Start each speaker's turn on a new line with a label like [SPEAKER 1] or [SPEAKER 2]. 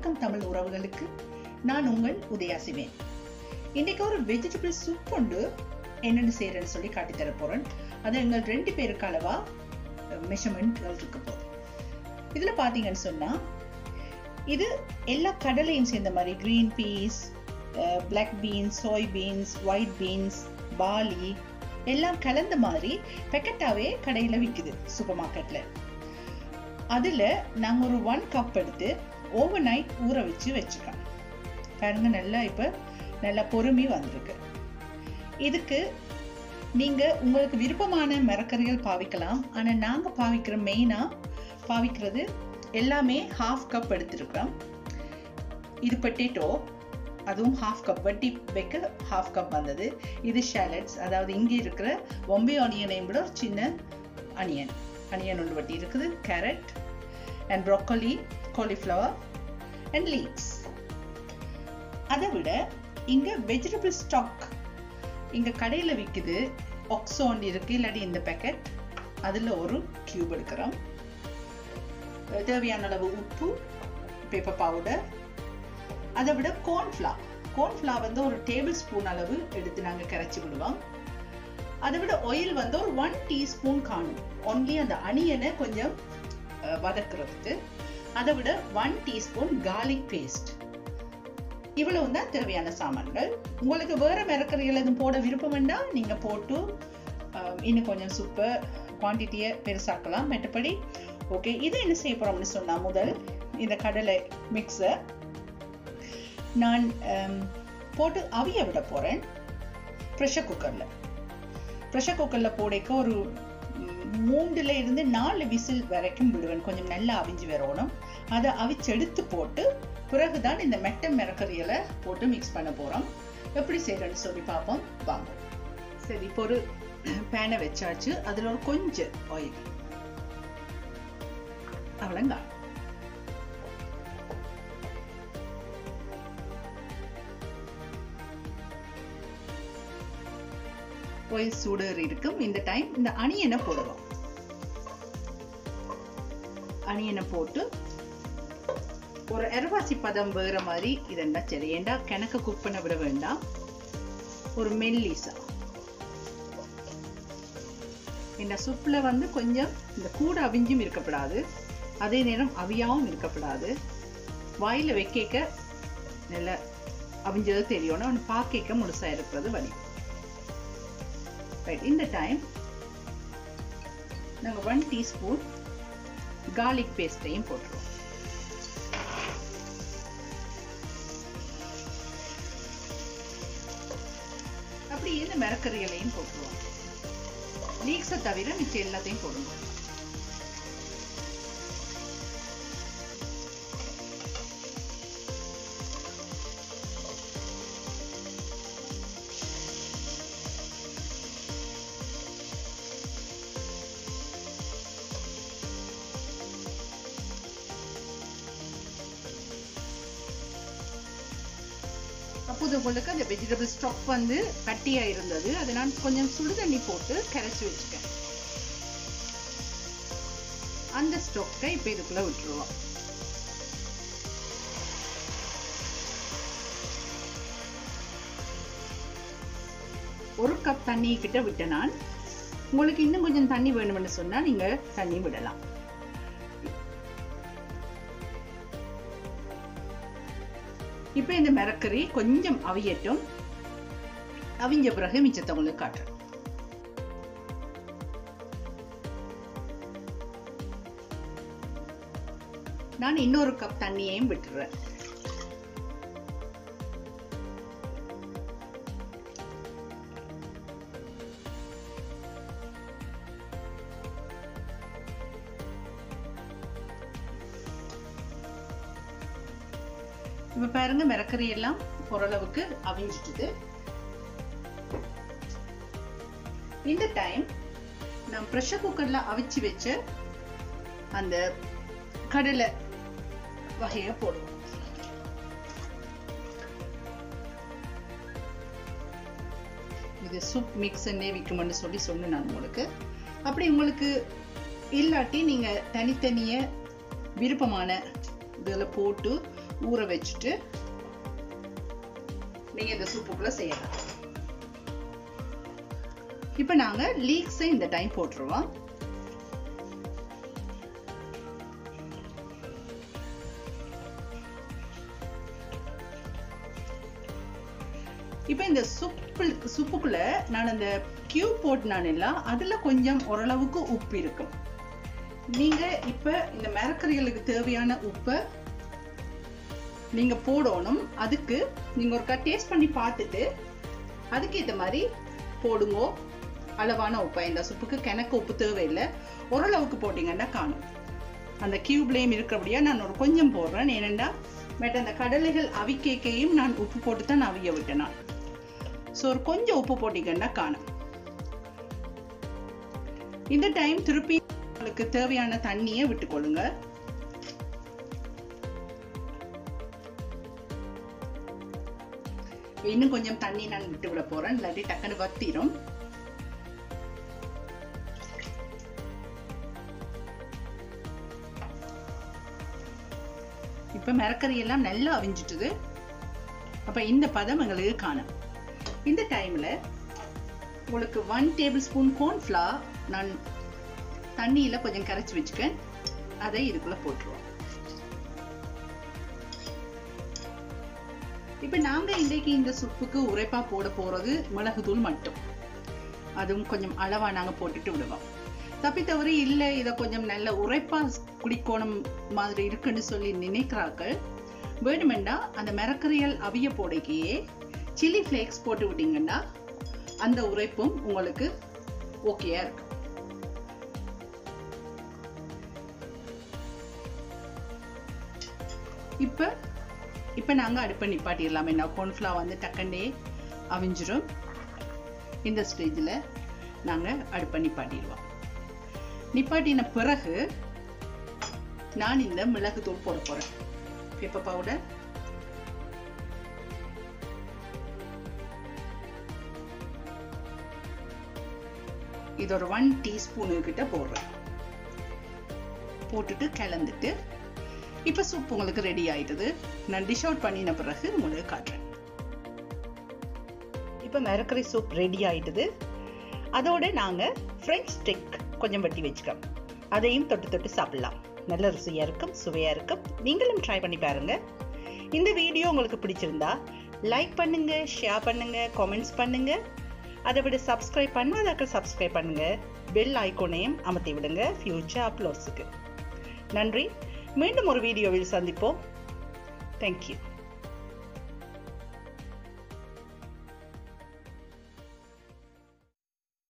[SPEAKER 1] வணக்கம் தமிழ் உறவுகளுக்கு நான் உங்கள் உதயா சிவேன் இன்னைக்கு ஒரு வெஜிடபிள் சூப் கொண்டு என்னென்னு செய்யறேன்னு சொல்லி காட்டி தர போறேன் அது எங்கள் ரெண்டு பேருக்கு அளவா மெஷர்மெண்ட் இருக்க போகுது இதுல பாத்தீங்கன்னு சொன்னா இது எல்லா கடலையும் சேர்ந்த மாதிரி green peas black beans soy beans white beans பாலி எல்லாம் கலந்த மாதிரி பெக்கெட்டாவே கடையில விற்குது சூப்பர் மார்க்கெட்ல அதுல நாங்க ஒரு ஒன் கப் எடுத்து ஓவர் நைட் ஊற வச்சு வச்சுக்கோம் பாருங்க நல்லா இப்ப நல்லா பொறுமி வந்திருக்கு இதுக்கு நீங்க உங்களுக்கு விருப்பமான மரக்கறிகள் பாவிக்கலாம் ஆனா நாங்க பாவிக்கிற மெயினா பாவிக்கிறது எல்லாமே ஹாஃப் கப் எடுத்திருக்கிறோம் இது பொட்டேட்டோ அதுவும் ஹாஃப் கப் வட்டி வைக்க ஹாஃப் கப் வந்தது இது ஷேலட்ஸ் அதாவது இங்கே இருக்கிற பொம்பே ஆனியனையும் விட ஒரு சின்ன அனியன் அனியன் ஒன்று வட்டி இருக்குது carrot and broccoli cauliflower and leeks அதை விட இங்கே வெஜிடபிள் ஸ்டாக் இங்கே கடையில் விற்குது ஒக்ஸோன் இருக்கு இல்லாட்டி இந்த பேக்கெட் அதில் ஒரு கியூப் எடுக்கிறோம் தேவையான அளவு உப்பு பேப்பர் பவுடர் அதை விட கோர்ன்ஃப்ளா கோர்ன்ஃப்ளா வந்து ஒரு டேபிள் ஸ்பூன் அளவு எடுத்து நாங்கள் கரைச்சி விடுவோம் அதை விட ஆயில் வந்து ஒரு ஒன் டீஸ்பூன் காணும் ஒன்லி அந்த அணியனை கொஞ்சம் வதக்குறதுக்கு அதை விட ஒன் டீஸ்பூன் கார்லிக் பேஸ்ட் இவ்வளவு தான் தேவையான சாமான்கள் உங்களுக்கு வேற மிரக்கறிகள் எதுவும் போட விருப்பம் வேண்டா நீங்க போட்டு இன்னும் கொஞ்சம் சூப்பர் குவான்டிட்டியை பெருசாக்கலாம் மற்றபடி ஓகே இது என்ன செய்ய போறோம்னு சொன்னா முதல் இந்த கடலை மிக்ஸை நான் போட்டு அவிய விட போறேன் ப்ரெஷர் குக்கர்ல ப்ரெஷர் குக்கர்ல போடைக்க ஒரு மூன்றுல இருந்து நாலு விசில் வரைக்கும் விடுவேன் கொஞ்சம் நல்லா அவிஞ்சு வரணும் அதை அவிச்செடுத்து போட்டு பிறகுதான் இந்த மெட்ட மிரக்கறியலை போட்டு மிக்ஸ் பண்ண போறோம் எப்படி செய்யறேன்னு சொல்லி பார்ப்போம் வாங்க சரி இப்போ ஒரு பேனை வச்சாச்சு அதுல ஒரு கொஞ்சம் ஆயில் அவ்வளோங்க ஆயில் சூடர் இருக்கும் இந்த டைம் இந்த அணியனை போடுவோம் அணியனை போட்டு ஒரு எரவாசி பதம் வேற மாதிரி இதெண்டா சரி ஏண்டா கிணக்க குக் பண்ண விட வேண்டாம் ஒரு மெல்லிசா இந்த சுப்புல வந்து கொஞ்சம் இந்த கூட அவிஞ்சும் இருக்கப்படாது அதே நேரம் அவியாவும் இருக்கப்படாது வாயில வைக்க நல்ல அவிஞ்சது தெரியணும் அவன் பார்க்க முழுசா இருக்கிறது வழி ரைட் இந்த டைம் நாங்கள் ஒன் டீஸ்பூன் கார்லிக் பேஸ்டையும் போட்டுருவோம் அப்படி இந்த மிரக்கறிகளையும் போட்டுருவோம் லீக்ஸை தவிர மிச்சம் எல்லாத்தையும் போடணும் அப்போது உங்களுக்கு அந்த வெஜிடபிள் ஸ்டாக் வந்து கட்டியாக இருந்தது அதை நான் கொஞ்சம் சுடு தண்ணி போட்டு கரைச்சி வச்சுட்டேன் அந்த ஸ்டாக்கை இப்போ இதுக்குள்ள விட்டுருவோம் ஒரு கப் தண்ணி கிட்ட விட்டேன் நான் உங்களுக்கு இன்னும் கொஞ்சம் தண்ணி வேணும்னு சொன்னா நீங்க தண்ணி விடலாம் இப்போ இந்த மிரக்கறி கொஞ்சம் அவியட்டும் அவிஞ்ச பிறகு மிச்சத்தை உங்களுக்கு காட்டுறேன் நான் இன்னொரு கப் தண்ணியையும் விட்டுறேன் இப்ப பாருங்க மிரக்கறி எல்லாம் ஓரளவுக்கு அவிஞ்சிட்டுது இந்த டைம் நான் ப்ரெஷர் குக்கர்ல அவிச்சு வச்ச அந்த கடலை வகையை போடுவோம் இது சூப் மிக்ஸ்ன்னே விற்குமென்னு சொல்லி சொன்னேன் நான் உங்களுக்கு அப்படி உங்களுக்கு இல்லாட்டி நீங்க தனித்தனிய விருப்பமான இதில் போட்டு ஊற வச்சுட்டு நீங்க இந்த சூப்புக்குள்ள செய்யலாம் இப்போ நாங்க லீக்ஸை இந்த டைம் போட்டுருவோம் இப்போ இந்த சுப்பு சுப்புக்குள்ள நான் அந்த கியூப் போட்டினான் எல்லாம் அதுல கொஞ்சம் ஓரளவுக்கு உப்பு இருக்கும் நீங்க இப்ப இந்த மரக்கறிகளுக்கு தேவையான உப்பை நீங்க போடணும் அதுக்கு நீங்க ஒருக்கா டேஸ்ட் பண்ணி பார்த்துட்டு அதுக்கு ஏற்ற மாதிரி போடுங்கோ அளவான உப்பை இந்த சுப்புக்கு கிணக்கு உப்பு தேவையில்லை ஓரளவுக்கு போட்டீங்கன்னா காணும் அந்த கியூப்லேயும் இருக்கிறபடியா நான் ஒரு கொஞ்சம் போடுறேன் ஏனெண்டா பட் அந்த கடலைகள் அவிக்கைக்கையும் நான் உப்பு போட்டு தான் அவிய விட்டேன் நான் ஸோ ஒரு கொஞ்சம் உப்பு போட்டீங்கன்னா காணும் இந்த டைம் திருப்பி உங்களுக்கு தேவையான தண்ணியை விட்டுக்கொள்ளுங்க இன்னும் கொஞ்சம் தண்ணி நான் விட்டு விட போறேன் இல்லாட்டி டக்குன்னு வத்திரும் இப்ப மரக்கறி எல்லாம் நல்லா அவிஞ்சிட்டுது அப்ப இந்த பதம் எங்களுக்கு காணும் இந்த டைம்ல உங்களுக்கு ஒன் டேபிள் ஸ்பூன் கோர்ன்ஃப்ளவர் நான் தண்ணியில கொஞ்சம் கரைச்சி வச்சுக்கேன் அதை இதுக்குள்ள போட்டுருவோம் இப்ப நாங்க இன்றைக்கு இந்த சுப்புக்கு உரைப்பா போட போறது மிளகுத்தூள் மட்டும் அதுவும் கொஞ்சம் அளவா நாங்க போட்டுட்டு விடுவோம் தப்பி தவறி இல்ல இத கொஞ்சம் நல்ல உரைப்பா குடிக்கோணம் மாதிரி இருக்குன்னு சொல்லி நினைக்கிறார்கள் வேணுமெண்டா அந்த மரக்கறிகள் அவிய போடைக்கையே சில்லி ஃப்ளேக்ஸ் போட்டு விட்டீங்கன்னா அந்த உரைப்பும் உங்களுக்கு ஓகேயா இருக்கு இப்ப இப்ப நாங்க அடுப்பை நிப்பாட்டிடலாம் என்ன கோன்ஃப்ளவர் வந்து டக்கண்டே அவிஞ்சிரும் இந்த ஸ்டேஜ்ல நாங்க அடுப்பை நிப்பாட்டிடுவோம் நிப்பாட்டின பிறகு நான் இந்த மிளகு தூள் போட போறேன் பெப்பர் பவுடர் இது ஒரு ஒன் டீஸ்பூனு கிட்ட போடுறேன் போட்டுட்டு கிளந்துட்டு இப்போ சூப் உங்களுக்கு ரெடி ஆயிட்டது நான் டிஷ் அவுட் பண்ணின பிறகு உங்களுக்கு காட்டுறேன் இப்போ மரக்கறி சூப் ரெடி ஆயிட்டது அதோட நாங்கள் ஃப்ரெஞ்ச் ஸ்டிக் கொஞ்சம் வட்டி வச்சுக்கோம் அதையும் தொட்டு தொட்டு சாப்பிடலாம் நல்ல ருசியாக இருக்கும் சுவையாக இருக்கும் நீங்களும் ட்ரை பண்ணி பாருங்க இந்த வீடியோ உங்களுக்கு பிடிச்சிருந்தா லைக் பண்ணுங்க ஷேர் பண்ணுங்க காமெண்ட்ஸ் பண்ணுங்க அதை விட சப்ஸ்கிரைப் பண்ணாதாக்க சப்ஸ்கிரைப் பண்ணுங்க பெல் ஐக்கோனையும் அமர்த்தி விடுங்க ஃபியூச்சர் அப்லோட்ஸுக்கு நன்றி மீண்டும் ஒரு வீடியோவில் சந்திப்போம் தேங்க்யூ